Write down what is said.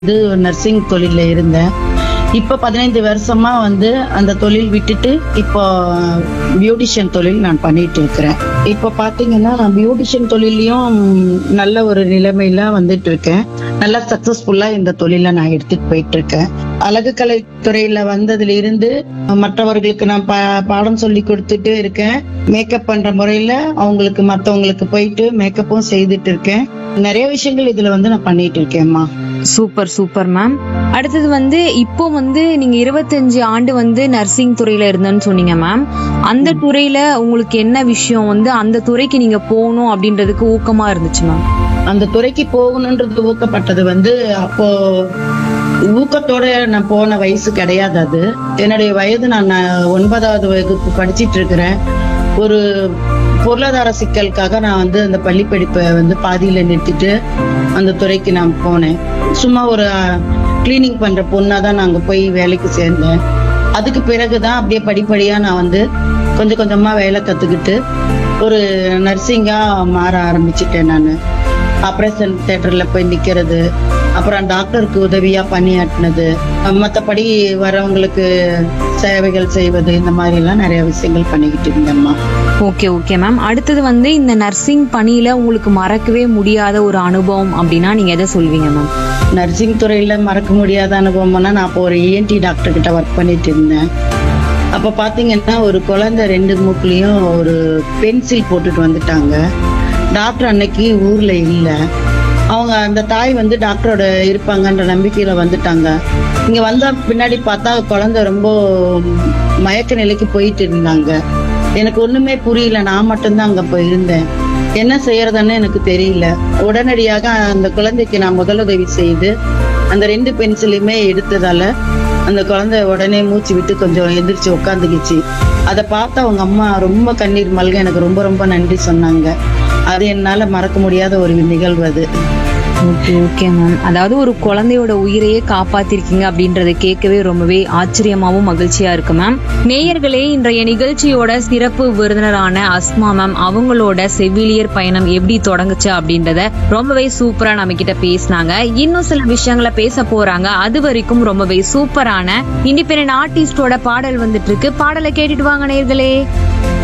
வந்து நர்சிங் தொழில்ல இருந்தேன் இப்ப பதினைந்து வருஷமா வந்து அந்த தொழில் விட்டுட்டு இப்போ பியூட்டிஷியன் தொழில் நான் பண்ணிட்டு இருக்கிறேன் இப்ப பாத்தீங்கன்னா நான் பியூட்டிஷியன் தொழிலையும் நல்ல ஒரு நிலைமையில வந்துட்டு இருக்கேன் நல்லா சக்சஸ்ஃபுல்லா இந்த தொழிலை நான் எடுத்துட்டு போயிட்டு இருக்கேன் அழகுக்கலை துறையில வந்ததுல இருந்து மற்றவர்களுக்கு நான் பா- பாடம் சொல்லி கொடுத்துட்டு இருக்கேன் மேக்கப் பண்ற முறையில அவங்களுக்கு மத்தவங்களுக்கு போயிட்டு மேக்கப்பும் செய்துட்டு இருக்கேன் நிறைய விஷயங்கள் இதுல வந்து நான் பண்ணிட்டு இருக்கேன்மா சூப்பர் சூப்பர் மேம் அடுத்தது வந்து இப்போ வந்து நீங்க இருபத்தஞ்சு ஆண்டு வந்து நர்சிங் துறையில இருந்தேன்னு சொன்னீங்க மேம் அந்த துறையில உங்களுக்கு என்ன விஷயம் வந்து அந்த துறைக்கு நீங்க போகணும் அப்படின்றதுக்கு ஊக்கமா இருந்துச்சு மேம் அந்த துறைக்கு போகணுன்றது ஊக்கப்பட்டது வந்து அப்போ ஊக்கத்தோட நான் போன வயசு கிடையாது அது என்னுடைய வயது நான் நான் ஒன்பதாவது வகுப்பு படிச்சிட்டு இருக்கிறேன் ஒரு பொருளாதார சிக்கலுக்காக நான் வந்து அந்த பள்ளி படிப்பை வந்து பாதியில நிறுத்திட்டு அந்த துறைக்கு நான் போனேன் சும்மா ஒரு கிளீனிங் பண்ற பொண்ணா தான் நான் அங்க போய் வேலைக்கு சேர்ந்தேன் அதுக்கு பிறகுதான் அப்படியே படிப்படியா நான் வந்து கொஞ்சம் கொஞ்சமா வேலை கத்துக்கிட்டு ஒரு நர்சிங்கா மாற ஆரம்பிச்சிட்டேன் நான் ஆபரேஷன் தியேட்டர்ல போய் நிக்கிறது அப்புறம் டாக்டருக்கு உதவியா பணியாற்றினது மத்தபடி வரவங்களுக்கு சேவைகள் செய்வது இந்த மாதிரி எல்லாம் நிறைய விஷயங்கள் பண்ணிக்கிட்டு இருந்தேம்மா ஓகே ஓகே மேம் அடுத்தது வந்து இந்த நர்சிங் பணியில உங்களுக்கு மறக்கவே முடியாத ஒரு அனுபவம் அப்படின்னா நீங்க எதை சொல்வீங்க மேம் நர்சிங் துறையில மறக்க முடியாத அனுபவம்னா நான் அப்போ ஒரு இஎன்டி டாக்டர் கிட்ட ஒர்க் பண்ணிட்டு இருந்தேன் அப்ப பாத்தீங்கன்னா ஒரு குழந்தை ரெண்டு மூக்குலயும் ஒரு பென்சில் போட்டுட்டு வந்துட்டாங்க டாக்டர் அன்னைக்கு ஊர்ல இல்ல அவங்க அந்த தாய் வந்து டாக்டரோட இருப்பாங்கன்ற நம்பிக்கையில வந்துட்டாங்க இங்க வந்த பின்னாடி பார்த்தா குழந்தை ரொம்ப மயக்க நிலைக்கு போயிட்டு இருந்தாங்க எனக்கு ஒண்ணுமே புரியல நான் மட்டும்தான் அங்க போய் இருந்தேன் என்ன செய்யறதுன்னு எனக்கு தெரியல உடனடியாக அந்த குழந்தைக்கு நான் முதலுதவி செய்து அந்த ரெண்டு பென்சிலையுமே எடுத்ததால அந்த குழந்தை உடனே மூச்சு விட்டு கொஞ்சம் எந்திரிச்சு உட்காந்துக்கிச்சு அதை பார்த்து அவங்க அம்மா ரொம்ப கண்ணீர் மல்க எனக்கு ரொம்ப ரொம்ப நன்றி சொன்னாங்க அது என்னால மறக்க முடியாத ஒரு நிகழ்வு அது ஓகே ஓகே மேம் அதாவது ஒரு குழந்தையோட உயிரையே காப்பாத்திருக்கீங்க அப்படின்றத கேட்கவே ரொம்பவே ஆச்சரியமாவும் மகிழ்ச்சியா இருக்கு மேம் நேயர்களே இன்றைய நிகழ்ச்சியோட சிறப்பு விருந்தினரான அஸ்மா மேம் அவங்களோட செவிலியர் பயணம் எப்படி தொடங்குச்சு அப்படின்றத ரொம்பவே சூப்பரா நம்ம கிட்ட பேசினாங்க இன்னும் சில விஷயங்களை பேச போறாங்க அது வரைக்கும் ரொம்பவே சூப்பரான இண்டிபெண்டன்ட் ஆர்டிஸ்டோட பாடல் வந்துட்டு இருக்கு பாடலை கேட்டுட்டு வாங்க நேயர்களே